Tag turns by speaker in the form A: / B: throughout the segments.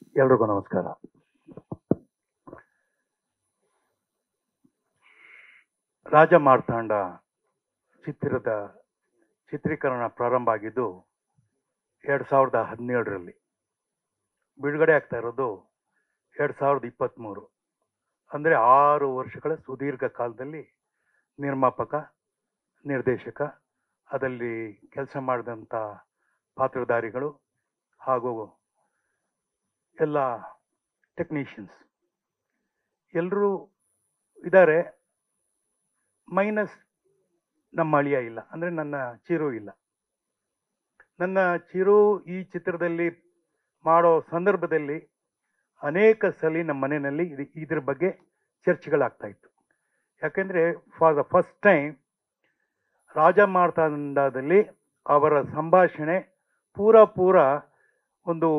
A: ಎಲ್ರಿಗೂ ನಮಸ್ಕಾರ ರಾಜ ಮಾರ್ತಾಂಡ ಚಿತ್ರದ ಚಿತ್ರೀಕರಣ ಪ್ರಾರಂಭ ಆಗಿದ್ದು ಎರಡು ಸಾವಿರದ ಹದಿನೇಳರಲ್ಲಿ ಬಿಡುಗಡೆ ಆಗ್ತಾ ಇರೋದು ಎರಡು ಸಾವಿರದ ಇಪ್ಪತ್ತ್ಮೂರು ಅಂದರೆ ಆರು ವರ್ಷಗಳ ಸುದೀರ್ಘ ಕಾಲದಲ್ಲಿ ನಿರ್ಮಾಪಕ ನಿರ್ದೇಶಕ ಅದರಲ್ಲಿ ಕೆಲಸ ಮಾಡಿದಂಥ ಪಾತ್ರಧಾರಿಗಳು ಹಾಗೂ ಎಲ್ಲ ಟೆಕ್ನಿಷಿಯನ್ಸ್ ಎಲ್ಲರೂ ಇದ್ದಾರೆ ಮೈನಸ್ ನಮ್ಮ ಅಳಿಯ ಇಲ್ಲ ಅಂದರೆ ನನ್ನ ಚಿರು ಇಲ್ಲ ನನ್ನ ಚಿರು ಈ ಚಿತ್ರದಲ್ಲಿ ಮಾಡೋ ಸಂದರ್ಭದಲ್ಲಿ ಅನೇಕ ಸಲ ನಮ್ಮ ಮನೆಯಲ್ಲಿ ಇದು ಇದ್ರ ಬಗ್ಗೆ ಚರ್ಚೆಗಳಾಗ್ತಾ ಇತ್ತು ಯಾಕೆಂದರೆ for the first time Raja ಮಾರ್ತಾಂಡದಲ್ಲಿ ಅವರ ಸಂಭಾಷಣೆ ಪೂರ ಪೂರ ಒಂದು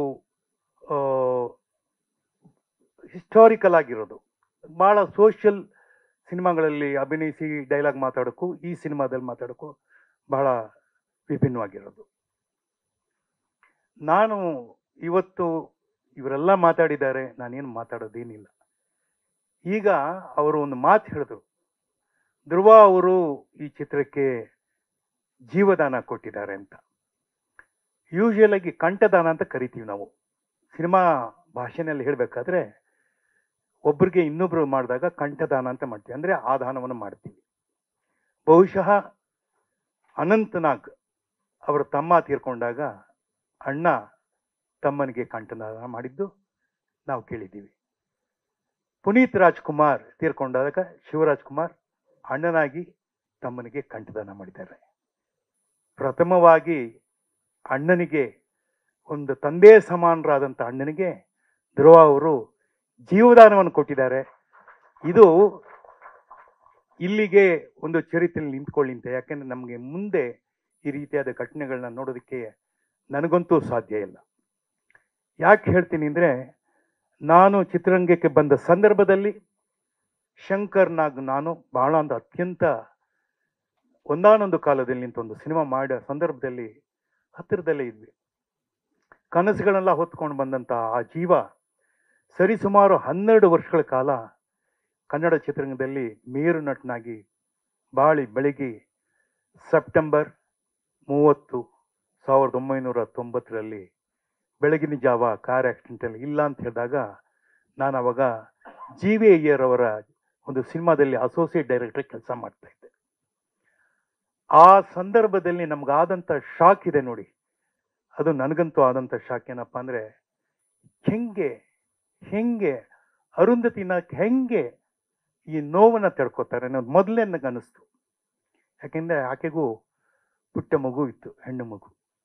A: ಹಿಸ್ಟಾರಿಕಲ್ ಆಗಿರೋದು ಭಾಳ ಸೋಷಿಯಲ್ ಸಿನಿಮಾಗಳಲ್ಲಿ ಅಭಿನಯಿಸಿ ಡೈಲಾಗ್ ಮಾತಾಡೋಕ್ಕೂ ಈ ಸಿನಿಮಾದಲ್ಲಿ ಮಾತಾಡೋಕ್ಕೂ ಬಹಳ ವಿಭಿನ್ನವಾಗಿರೋದು ನಾನು ಇವತ್ತು ಇವರೆಲ್ಲ ಮಾತಾಡಿದ್ದಾರೆ ನಾನೇನು ಮಾತಾಡೋದೇನಿಲ್ಲ ಈಗ ಅವರು ಒಂದು ಮಾತು ಹೇಳಿದ್ರು ಧ್ರುವ ಅವರು ಈ ಚಿತ್ರಕ್ಕೆ ಜೀವದಾನ ಕೊಟ್ಟಿದ್ದಾರೆ ಅಂತ ಯೂಶುವಲ್ ಆಗಿ ಕಂಠದಾನ ಅಂತ ಕರಿತೀವಿ ನಾವು ಸಿನಿಮಾ ಭಾಷೆನಲ್ಲಿ ಹೇಳಬೇಕಾದ್ರೆ ಒಬ್ರಿಗೆ ಇನ್ನೊಬ್ರು ಮಾಡಿದಾಗ ಕಂಠದಾನ ಅಂತ ಮಾಡ್ತೀವಿ ಅಂದರೆ ಆ ದಾನವನ್ನು ಮಾಡ್ತೀವಿ ಬಹುಶಃ ಅನಂತನಾಗ್ ಅವರ ತಮ್ಮ ತೀರ್ಕೊಂಡಾಗ ಅಣ್ಣ ತಮ್ಮನಿಗೆ ಕಂಠದಾನ ಮಾಡಿದ್ದು ನಾವು ಕೇಳಿದ್ದೀವಿ ಪುನೀತ್ ರಾಜ್ಕುಮಾರ್ ತೀರ್ಕೊಂಡಾಗ ಶಿವರಾಜ್ ಕುಮಾರ್ ಅಣ್ಣನಾಗಿ ತಮ್ಮನಿಗೆ ಕಂಠದಾನ ಮಾಡಿದ್ದಾರೆ ಪ್ರಥಮವಾಗಿ ಅಣ್ಣನಿಗೆ ಒಂದು ತಂದೆ ಸಮಾನರಾದಂಥ ಅಣ್ಣನಿಗೆ ಧ್ರುವ ಅವರು ಜೀವದಾನವನ್ನು ಕೊಟ್ಟಿದ್ದಾರೆ ಇದು ಇಲ್ಲಿಗೆ ಒಂದು ಚರಿತ್ರೆಯಲ್ಲಿ ನಿಂತ್ಕೊಳ್ಳಿ ಅಂತ ಯಾಕೆಂದ್ರೆ ನಮಗೆ ಮುಂದೆ ಈ ರೀತಿಯಾದ ಘಟನೆಗಳನ್ನ ನೋಡೋದಕ್ಕೆ ನನಗಂತೂ ಸಾಧ್ಯ ಇಲ್ಲ ಯಾಕೆ ಹೇಳ್ತೀನಿ ಅಂದರೆ ನಾನು ಚಿತ್ರರಂಗಕ್ಕೆ ಬಂದ ಸಂದರ್ಭದಲ್ಲಿ ಶಂಕರ್ ನಾಗ್ ನಾನು ಬಹಳ ಒಂದು ಅತ್ಯಂತ ಒಂದಾನೊಂದು ಕಾಲದಲ್ಲಿ ನಿಂತು ಒಂದು ಸಿನಿಮಾ ಮಾಡೋ ಸಂದರ್ಭದಲ್ಲಿ ಹತ್ತಿರದಲ್ಲೇ ಇದ್ವಿ ಕನಸುಗಳೆಲ್ಲ ಹೊತ್ಕೊಂಡು ಬಂದಂಥ ಆ ಜೀವ ಸರಿಸುಮಾರು ಹನ್ನೆರಡು ವರ್ಷಗಳ ಕಾಲ ಕನ್ನಡ ಚಿತ್ರರಂಗದಲ್ಲಿ ಮೇರು ನಟನಾಗಿ ಬಾಳಿ ಬೆಳಗಿ ಸೆಪ್ಟೆಂಬರ್ ಮೂವತ್ತು ಸಾವಿರದ ಒಂಬೈನೂರ ತೊಂಬತ್ತರಲ್ಲಿ ಬೆಳಗಿನ ಜಾವ ಕಾರ್ ಆಕ್ಸಿಡೆಂಟಲ್ಲಿ ಇಲ್ಲ ಅಂತ ಹೇಳಿದಾಗ ನಾನು ಅವಾಗ ಜಿ ವಿ ಅಯ್ಯರ್ ಅವರ ಒಂದು ಸಿನಿಮಾದಲ್ಲಿ ಅಸೋಸಿಯೇಟ್ ಡೈರೆಕ್ಟರ್ ಕೆಲಸ ಮಾಡ್ತಾ ಇದ್ದೆ ಆ ಸಂದರ್ಭದಲ್ಲಿ ನಮ್ಗಾದಂಥ ಶಾಕ್ ಇದೆ ನೋಡಿ ಅದು ನನಗಂತೂ ಆದಂಥ ಶಾಕ್ ಏನಪ್ಪ ಅಂದರೆ ಹೆಂಗೆ ಹೆಂಗೆ ಅರುಂಧತಿನ ಹೆಂಗೆ ಈ ನೋವನ್ನು ತಡ್ಕೋತಾರೆ ಅನ್ನೋದು ಮೊದಲೇ ನನಗೆ ಅನ್ನಿಸ್ತು ಯಾಕೆಂದರೆ ಆಕೆಗೂ ಪುಟ್ಟ ಮಗು ಇತ್ತು ಹೆಣ್ಣು ಮಗು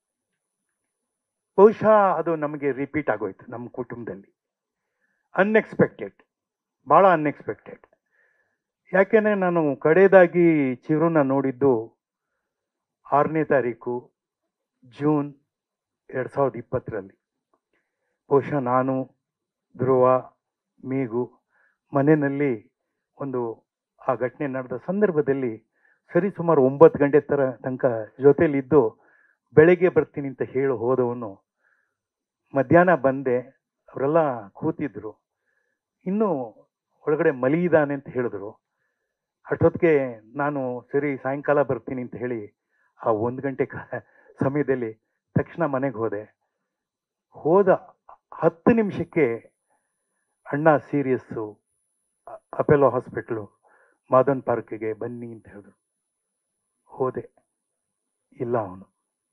A: ಬಹುಶಃ ಅದು ನಮಗೆ ರಿಪೀಟ್ ಆಗೋಯ್ತು ನಮ್ಮ ಕುಟುಂಬದಲ್ಲಿ ಅನ್ಎಕ್ಸ್ಪೆಕ್ಟೆಡ್ ಭಾಳ ಅನ್ಎಕ್ಸ್ಪೆಕ್ಟೆಡ್ ಯಾಕೆಂದರೆ ನಾನು ಕಡೆಯದಾಗಿ ಚಿರುನ ನೋಡಿದ್ದು ಆರನೇ ತಾರೀಕು ಜೂನ್ ಎರಡು ಸಾವಿರದ ಇಪ್ಪತ್ತರಲ್ಲಿ ಬಹುಶಃ ನಾನು ಧ್ರುವ ಮೇಘು ಮನೆಯಲ್ಲಿ ಒಂದು ಆ ಘಟನೆ ನಡೆದ ಸಂದರ್ಭದಲ್ಲಿ ಸರಿ ಸುಮಾರು ಒಂಬತ್ತು ಗಂಟೆ ತರ ತನಕ ಜೊತೆಲಿದ್ದು ಬೆಳಗ್ಗೆ ಬರ್ತೀನಿ ಅಂತ ಹೇಳಿ ಹೋದವನು ಮಧ್ಯಾಹ್ನ ಬಂದೆ ಅವರೆಲ್ಲ ಕೂತಿದ್ರು ಇನ್ನೂ ಒಳಗಡೆ ಮಲಗಿದಾನೆ ಅಂತ ಹೇಳಿದ್ರು ಅಷ್ಟೊತ್ತಿಗೆ ನಾನು ಸರಿ ಸಾಯಂಕಾಲ ಬರ್ತೀನಿ ಅಂತ ಹೇಳಿ ಆ ಒಂದು ಗಂಟೆ ಕಾ- ಸಮಯದಲ್ಲಿ ತಕ್ಷಣ ಮನೆಗೆ ಹೋದೆ ಹೋದ ಹತ್ತು ನಿಮಿಷಕ್ಕೆ ಅಣ್ಣ ಸೀರಿಯಸ್ಸು ಅಪೆಲೋ ಹಾಸ್ಪಿಟ್ಲು ಮಾದನ್ ಪಾರ್ಕ್ಗೆ ಬನ್ನಿ ಅಂತ ಹೇಳಿದ್ರು ಹೋದೆ ಇಲ್ಲ ಅವನು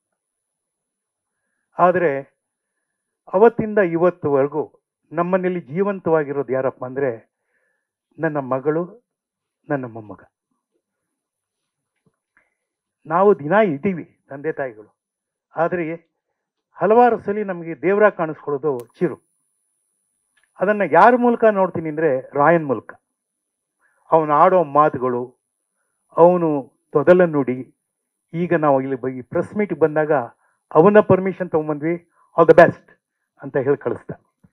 A: ಆದರೆ ಅವತ್ತಿಂದ ಇವತ್ತುವರೆಗೂ ನಮ್ಮನೇಲಿ ಜೀವಂತವಾಗಿರೋದು ಯಾರಪ್ಪ ಅಂದರೆ ನನ್ನ ಮಗಳು ನನ್ನ ಮೊಮ್ಮಗ ನಾವು ದಿನ ಇದ್ದೀವಿ ತಂದೆ ತಾಯಿಗಳು ಆದರೆ ಹಲವಾರು ಸಲ ನಮಗೆ ದೇವರ ಕಾಣಿಸ್ಕೊಳ್ಳೋದು ಚಿರು ಅದನ್ನು ಯಾರ ಮೂಲಕ ನೋಡ್ತೀನಿ ಅಂದರೆ ರಾಯನ್ ಮೂಲಕ ಅವನು ಆಡೋ ಮಾತುಗಳು ಅವನು ತೊದಲ ನುಡಿ ಈಗ ನಾವು ಇಲ್ಲಿ ಬ- ಈ ಪ್ರೆಸ್ ಮೀಟ್ಗೆ ಬಂದಾಗ ಅವನ ಪರ್ಮಿಷನ್ ತೊಗೊಂಬಂದ್ವಿ ಆಲ್ ದ ಬೆಸ್ಟ್ ಅಂತ ಹೇಳಿ ಕಳಿಸ್ದ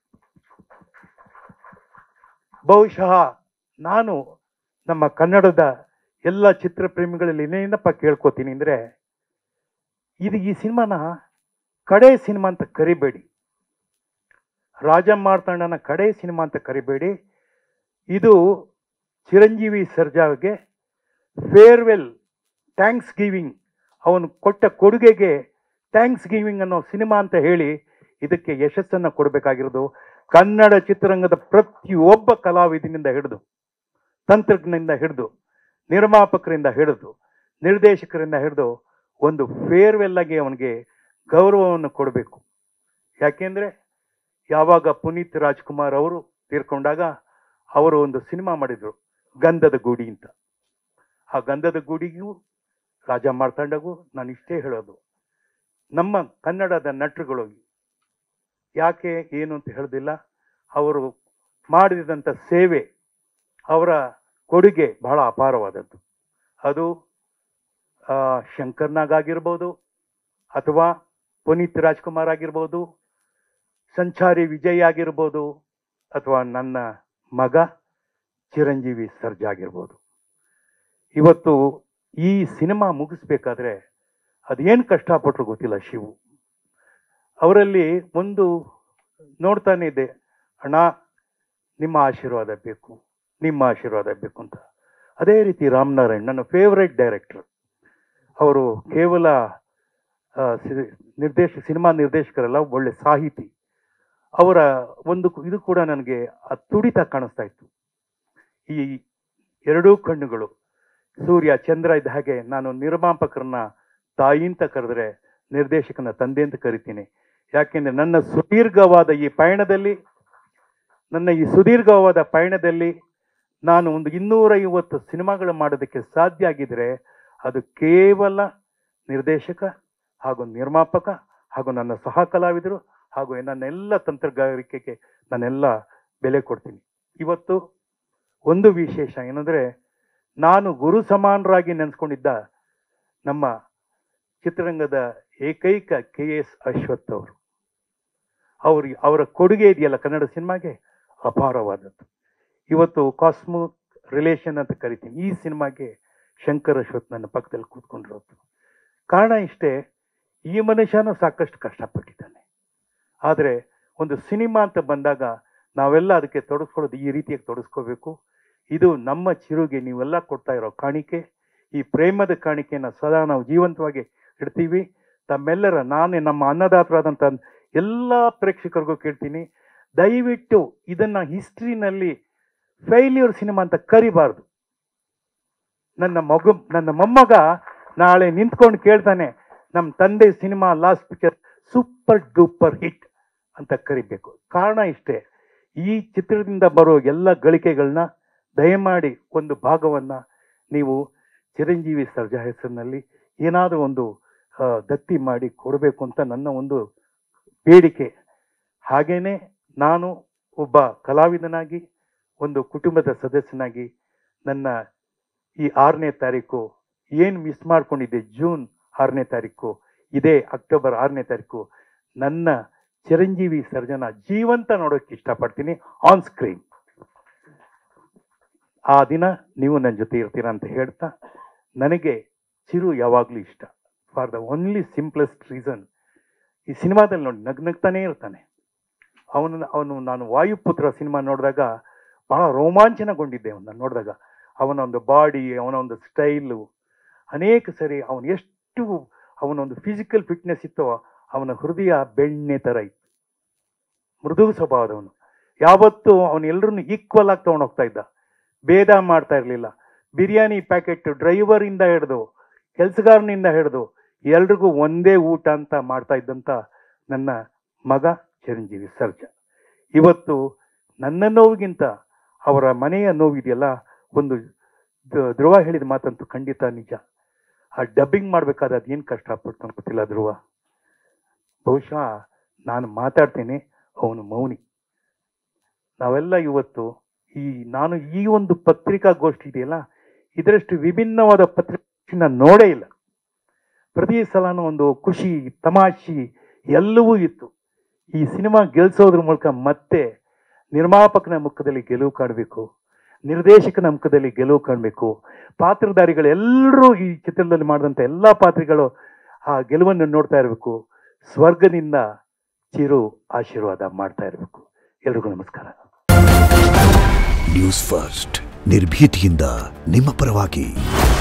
A: ಬಹುಶಃ ನಾನು ನಮ್ಮ ಕನ್ನಡದ ಎಲ್ಲ ಚಿತ್ರಪ್ರೇಮಿಗಳಲ್ಲಿ ಏನೇನಪ್ಪ ಕೇಳ್ಕೊತೀನಿ ಅಂದರೆ ಇದು ಈ ಸಿನಿಮಾನ ಕಡೆ ಸಿನಿಮಾ ಅಂತ ಕರಿಬೇಡಿ ರಾಜ ಮಾರ್ತಾಂಡನ ಕಡೆ ಸಿನಿಮಾ ಅಂತ ಕರಿಬೇಡಿ ಇದು ಚಿರಂಜೀವಿ ಸರ್ಜಾಗೆ ಫೇರ್ವೆಲ್ ಥ್ಯಾಂಕ್ಸ್ ಗಿವಿಂಗ್ ಅವನು ಕೊಟ್ಟ ಕೊಡುಗೆಗೆ ಥ್ಯಾಂಕ್ಸ್ ಗಿವಿಂಗ್ ಅನ್ನೋ ಸಿನಿಮಾ ಅಂತ ಹೇಳಿ ಇದಕ್ಕೆ ಯಶಸ್ಸನ್ನು ಕೊಡಬೇಕಾಗಿರೋದು ಕನ್ನಡ ಚಿತ್ರರಂಗದ ಪ್ರತಿಯೊಬ್ಬ ಕಲಾವಿದನಿಂದ ಹಿಡಿದು ತಂತ್ರಜ್ಞನಿಂದ ಹಿಡಿದು ನಿರ್ಮಾಪಕರಿಂದ ಹಿಡಿದು ನಿರ್ದೇಶಕರಿಂದ ಹಿಡಿದು ಒಂದು ಫೇರ್ವೆಲ್ ಆಗಿ ಅವನಿಗೆ ಗೌರವವನ್ನು ಕೊಡಬೇಕು ಯಾಕೆಂದ್ರೆ ಯಾವಾಗ ಪುನೀತ್ ರಾಜ್ಕುಮಾರ್ ಅವರು ತೀರ್ಕೊಂಡಾಗ ಅವರು ಒಂದು ಸಿನಿಮಾ ಮಾಡಿದ್ರು ಗಂಧದ ಗೂಡಿ ಅಂತ ಆ ಗಂಧದ ಗೂಡಿಗೂ ರಾಜ ಮಾರ್ತಾಂಡಗೂ ನಾನು ಇಷ್ಟೇ ಹೇಳೋದು ನಮ್ಮ ಕನ್ನಡದ ನಟರುಗಳು ಯಾಕೆ ಏನು ಅಂತ ಹೇಳೋದಿಲ್ಲ ಅವರು ಮಾಡಿದಂಥ ಸೇವೆ ಅವರ ಕೊಡುಗೆ ಬಹಳ ಅಪಾರವಾದದ್ದು ಅದು ಆ, ಶಂಕರ್ನಾಗಾಗಿರ್ಬೋದು ಅಥವಾ ಪುನೀತ್ ರಾಜ್ಕುಮಾರ್ ಆಗಿರ್ಬೋದು ಸಂಚಾರಿ ವಿಜಯ್ ಆಗಿರ್ಬೋದು ಅಥವಾ ನನ್ನ ಮಗ ಚಿರಂಜೀವಿ ಸರ್ಜಾ ಆಗಿರ್ಬೋದು ಇವತ್ತು ಈ ಸಿನಿಮಾ ಮುಗಿಸ್ಬೇಕಾದ್ರೆ ಅದೇನು ಕಷ್ಟಪಟ್ಟರು ಗೊತ್ತಿಲ್ಲ ಶಿವು ಅವರಲ್ಲಿ ಒಂದು ನೋಡ್ತಾನೆ ಇದೆ ಅಣ್ಣ ನಿಮ್ಮ ಆಶೀರ್ವಾದ ಬೇಕು ನಿಮ್ಮ ಆಶೀರ್ವಾದ ಬೇಕು ಅಂತ ಅದೇ ರೀತಿ ರಾಮನಾರಾಯಣ್ ನನ್ನ ಫೇವ್ರೆಟ್ ಡೈರೆಕ್ಟರ್ ಅವರು ಕೇವಲ ಆ, ಸಿ- ನಿರ್ದೇಶ ಸಿನಿಮಾ ನಿರ್ದೇಶಕರಲ್ಲ ಒಳ್ಳೆ ಸಾಹಿತಿ ಅವರ ಒಂದು ಕು- ಇದು ಕೂಡ ನನಗೆ ಆ ತುಡಿತ ಕಾಣಿಸ್ತಾ ಇತ್ತು ಈ ಎರಡೂ ಕಣ್ಣುಗಳು ಸೂರ್ಯ ಚಂದ್ರ ಇದ್ದ ಹಾಗೆ ನಾನು ನಿರ್ಮಾಪಕರನ್ನ ತಾಯಿ ಅಂತ ಕರೆದ್ರೆ ನಿರ್ದೇಶಕನ ತಂದೆ ಅಂತ ಕರಿತೀನಿ ಯಾಕೆಂದ್ರೆ ನನ್ನ ಸುದೀರ್ಘವಾದ ಈ ಪಯಣದಲ್ಲಿ ನನ್ನ ಈ ಸುದೀರ್ಘವಾದ ಪಯಣದಲ್ಲಿ ನಾನು ಒಂದು ಇನ್ನೂರೈವತ್ತು ಸಿನಿಮಾಗಳು ಮಾಡೋದಕ್ಕೆ ಸಾಧ್ಯ ಆಗಿದ್ರೆ ಅದು ಕೇವಲ ನಿರ್ದೇಶಕ ಹಾಗೂ ನಿರ್ಮಾಪಕ ಹಾಗೂ ನನ್ನ ಸಹ ಕಲಾವಿದರು ಹಾಗೂ ನನ್ನೆಲ್ಲ ತಂತ್ರಗಾರಿಕೆಗೆ ನಾನೆಲ್ಲ ಬೆಲೆ ಕೊಡ್ತೀನಿ ಇವತ್ತು ಒಂದು ವಿಶೇಷ ಏನಂದ್ರೆ ನಾನು ಗುರು ಸಮಾನರಾಗಿ ನೆನೆಸ್ಕೊಂಡಿದ್ದ ನಮ್ಮ ಚಿತ್ರರಂಗದ ಏಕೈಕ ಕೆ ಎಸ್ ಅಶ್ವಥ್ ಅವರು ಅವ್ರಿಗೆ ಅವರ ಕೊಡುಗೆ ಇದೆಯಲ್ಲ ಕನ್ನಡ ಸಿನಿಮಾಗೆ ಅಪಾರವಾದದ್ದು ಇವತ್ತು ಕಾಸ್ಮೋ ರಿಲೇಷನ್ ಅಂತ ಕರಿತೀನಿ ಈ ಸಿನಿಮಾಗೆ ಶಂಕರ್ ಅಶ್ವಥ್ ನನ್ನ ಪಕ್ಕದಲ್ಲಿ ಕೂತ್ಕೊಂಡಿರೋದು ಕಾರಣ ಇಷ್ಟೇ ಈ ಮನುಷ್ಯನೂ ಸಾಕಷ್ಟು ಕಷ್ಟಪಟ್ಟಿದ್ದಾನೆ ಆದರೆ ಒಂದು ಸಿನಿಮಾ ಅಂತ ಬಂದಾಗ ನಾವೆಲ್ಲ ಅದಕ್ಕೆ ತೊಡಸ್ಕೊಳ್ಳೋದು ಈ ರೀತಿಯಾಗಿ ತೊಡಸ್ಕೋಬೇಕು ಇದು ನಮ್ಮ ಚಿರುಗೆ ನೀವೆಲ್ಲ ಕೊಡ್ತಾ ಇರೋ ಕಾಣಿಕೆ ಈ ಪ್ರೇಮದ ಕಾಣಿಕೆಯನ್ನು ಸದಾ ನಾವು ಜೀವಂತವಾಗಿ ಇಡ್ತೀವಿ ತಮ್ಮೆಲ್ಲರ ನಾನೇ ನಮ್ಮ ಅನ್ನದಾತರಾದಂಥ ಎಲ್ಲ ಪ್ರೇಕ್ಷಕರಿಗೂ ಕೇಳ್ತೀನಿ ದಯವಿಟ್ಟು ಇದನ್ನ ಹಿಸ್ಟ್ರಿನಲ್ಲಿ ಫೈಲ್ಯೂರ್ ಸಿನಿಮಾ ಅಂತ ಕರಿಬಾರ್ದು ನನ್ನ ಮಗು ನನ್ನ ಮೊಮ್ಮಗ ನಾಳೆ ನಿಂತ್ಕೊಂಡು ಕೇಳ್ತಾನೆ ನಮ್ಮ ತಂದೆ ಸಿನಿಮಾ last picture super duper hit ಅಂತ ಕರಿಬೇಕು ಕಾರಣ ಇಷ್ಟೇ ಈ ಚಿತ್ರದಿಂದ ಬರೋ ಎಲ್ಲ ಗಳಿಕೆಗಳನ್ನ ದಯಮಾಡಿ ಒಂದು ಭಾಗವನ್ನ ನೀವು ಚಿರಂಜೀವಿ ಸರ್ಜಾ ಹೆಸರಿನಲ್ಲಿ ಏನಾದರೂ ಒಂದು ಆ, ದತ್ತಿ ಮಾಡಿ ಕೊಡಬೇಕು ಅಂತ ನನ್ನ ಒಂದು ಬೇಡಿಕೆ ಹಾಗೇನೆ ನಾನು ಒಬ್ಬ ಕಲಾವಿದನಾಗಿ ಒಂದು ಕುಟುಂಬದ ಸದಸ್ಯನಾಗಿ ನನ್ನ ಈ ಆರನೇ ತಾರೀಕು ಏನು ಮಿಸ್ ಮಾಡ್ಕೊಂಡಿದ್ದೆ ಜೂನ್ ಆರನೇ ತಾರೀಕು ಇದೇ ಅಕ್ಟೋಬರ್ ಆರನೇ ತಾರೀಕು ನನ್ನ ಚಿರಂಜೀವಿ ಸರ್ಜನ ಜೀವಂತ ನೋಡೋಕೆ ಇಷ್ಟಪಡ್ತೀನಿ ಆನ್ ಸ್ಕ್ರೀನ್ ಆ ದಿನ ನೀವು ನನ್ನ ಜೊತೆ ಇರ್ತೀರಾ ಅಂತ ಹೇಳ್ತಾ ನನಗೆ ಚಿರು ಯಾವಾಗಲೂ ಇಷ್ಟ for the only simplest reason ಈ ಸಿನಿಮಾದಲ್ಲಿ ನೋಡಿ ನಗ್ ನಗ್ತಾನೇ ಇರ್ತಾನೆ ಅವನು ಅವನು ನಾನು ವಾಯುಪುತ್ರ ಸಿನಿಮಾ ನೋಡಿದಾಗ ಬಹಳ ರೋಮಾಂಚನಗೊಂಡಿದ್ದೆ ಅವನ್ನ ನೋಡಿದಾಗ ಅವನ ಒಂದು ಬಾಡಿ ಅವನ ಒಂದು ಸ್ಟೈಲು ಅನೇಕ ಸರಿ ಅವನು ಎಷ್ಟು ಅವನ ಒಂದು ಫಿಸಿಕಲ್ ಫಿಟ್ನೆಸ್ ಇತ್ತೋ ಅವನ ಹೃದಯ ಬೆಣ್ಣೆ ಥರ ಇತ್ತು ಮೃದು ಸ್ವಭಾವದವನು ಯಾವತ್ತೂ ಅವನು ಎಲ್ಲರನ್ನು ಈಕ್ವಲ್ ಆಗಿ ತಗೊಂಡು ಹೋಗ್ತಾ ಇದ್ದ ಭೇದ ಮಾಡ್ತಾ ಇರಲಿಲ್ಲ ಬಿರಿಯಾನಿ ಪ್ಯಾಕೆಟ್ ಡ್ರೈವರಿಂದ ಹಿಡಿದು ಕೆಲಸಗಾರನಿಂದ ಹಿಡಿದು ಎಲ್ರಿಗೂ ಒಂದೇ ಊಟ ಅಂತ ಮಾಡ್ತಾ ಇದ್ದಂಥ ನನ್ನ ಮಗ ಚಿರಂಜೀವಿ ಸರ್ಜಾ ಇವತ್ತು ನನ್ನ ನೋವಿಗಿಂತ ಅವರ ಮನೆಯ ನೋವಿದೆಯಲ್ಲ ಒಂದು ದ- ಧ್ರುವ ಹೇಳಿದ ಮಾತಂತೂ ಖಂಡಿತ ನಿಜ ಆ ಡಬ್ಬಿಂಗ್ ಮಾಡ್ಬೇಕಾದ್ರೆ ಅದೇನು ಕಷ್ಟಪಟ್ಟು ಅಂತ ಗೊತ್ತಿಲ್ಲ ಧ್ರುವ ಬಹುಶಃ ನಾನು ಮಾತಾಡ್ತೇನೆ ಅವನು ಮೌನಿ ನಾವೆಲ್ಲ ಇವತ್ತು ಈ ನಾನು ಈ ಒಂದು ಪತ್ರಿಕಾಗೋಷ್ಠಿ ಇದೆಯಲ್ಲ ಇದರಷ್ಟು ವಿಭಿನ್ನವಾದ ಪತ್ರಿಕೆ ನಾನು ನೋಡೇ ಇಲ್ಲ ಪ್ರತಿ ಸಲನೂ ಒಂದು ಖುಷಿ ತಮಾಷೆ ಎಲ್ಲವೂ ಇತ್ತು ಈ ಸಿನಿಮಾ ಗೆಲ್ಸೋದ್ರ ಮೂಲಕ ಮತ್ತೆ ನಿರ್ಮಾಪಕನ ಮುಖದಲ್ಲಿ ಗೆಲುವು ಕಾಣಬೇಕು ನಿರ್ದೇಶಕನ ಮುಖದಲ್ಲಿ ಗೆಲುವು ಕಾಣಬೇಕು ಪಾತ್ರಧಾರಿಗಳು ಎಲ್ಲರೂ ಈ ಚಿತ್ರದಲ್ಲಿ ಮಾಡಿದಂಥ ಎಲ್ಲ ಪಾತ್ರಗಳು ಆ ಗೆಲುವನ್ನು ನೋಡ್ತಾ ಇರಬೇಕು ಸ್ವರ್ಗದಿಂದ ಚಿರು ಆಶೀರ್ವಾದ ಮಾಡ್ತಾ ಇರಬೇಕು ಎಲ್ರಿಗೂ ನಮಸ್ಕಾರ
B: ನ್ಯೂಸ್ ಫಸ್ಟ್ ನಿರ್ಭೀತಿಯಿಂದ ನಿಮ್ಮ ಪರವಾಗಿ